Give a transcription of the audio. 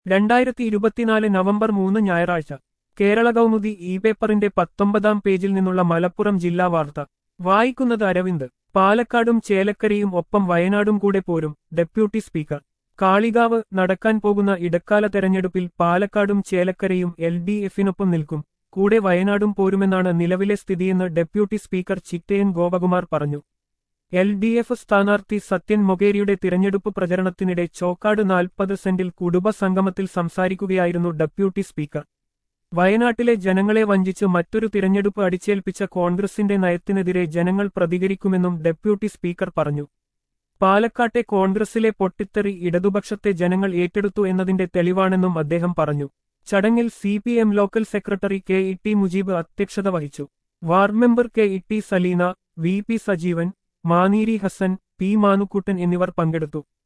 രണ്ടായിരത്തി ഇരുപത്തിനാല് നവംബർ മൂന്ന് ഞായറാഴ്ച കേരള കൗമുദി ഇ പേപ്പറിന്റെ പത്തൊമ്പതാം പേജിൽ നിന്നുള്ള മലപ്പുറം ജില്ലാ വാർത്ത വായിക്കുന്നത് അരവിന്ദ് പാലക്കാടും ചേലക്കരയും ഒപ്പം വയനാടും കൂടെ പോരും ഡെപ്യൂട്ടി സ്പീക്കർ കാളികാവ് നടക്കാൻ പോകുന്ന ഇടക്കാല തെരഞ്ഞെടുപ്പിൽ പാലക്കാടും ചേലക്കരയും എൽ ഡി എഫിനൊപ്പം നിൽക്കും കൂടെ വയനാടും പോരുമെന്നാണ് നിലവിലെ സ്ഥിതിയെന്ന് ഡെപ്യൂട്ടി സ്പീക്കർ ചിറ്റയൻ ഗോപകുമാർ പറഞ്ഞു എൽ ഡി എഫ് സ്ഥാനാർത്ഥി സത്യൻ മൊകേരിയുടെ തിരഞ്ഞെടുപ്പ് പ്രചരണത്തിനിടെ ചോക്കാട് നാൽപ്പത് സെന്റിൽ കുടുംബ സംഗമത്തിൽ സംസാരിക്കുകയായിരുന്നു ഡെപ്യൂട്ടി സ്പീക്കർ വയനാട്ടിലെ ജനങ്ങളെ വഞ്ചിച്ച് മറ്റൊരു തിരഞ്ഞെടുപ്പ് അടിച്ചേൽപ്പിച്ച കോൺഗ്രസിന്റെ നയത്തിനെതിരെ ജനങ്ങൾ പ്രതികരിക്കുമെന്നും ഡെപ്യൂട്ടി സ്പീക്കർ പറഞ്ഞു പാലക്കാട്ടെ കോൺഗ്രസിലെ പൊട്ടിത്തെറി ഇടതുപക്ഷത്തെ ജനങ്ങൾ ഏറ്റെടുത്തു എന്നതിന്റെ തെളിവാണെന്നും അദ്ദേഹം പറഞ്ഞു ചടങ്ങിൽ C P M local secretary K E T Mujeeb അധ്യക്ഷത വഹിച്ചു ward member K E T Saleena V P Sajeevan Maneeri Hassan P Manukuttan എന്നിവർ പങ്കെടുത്തു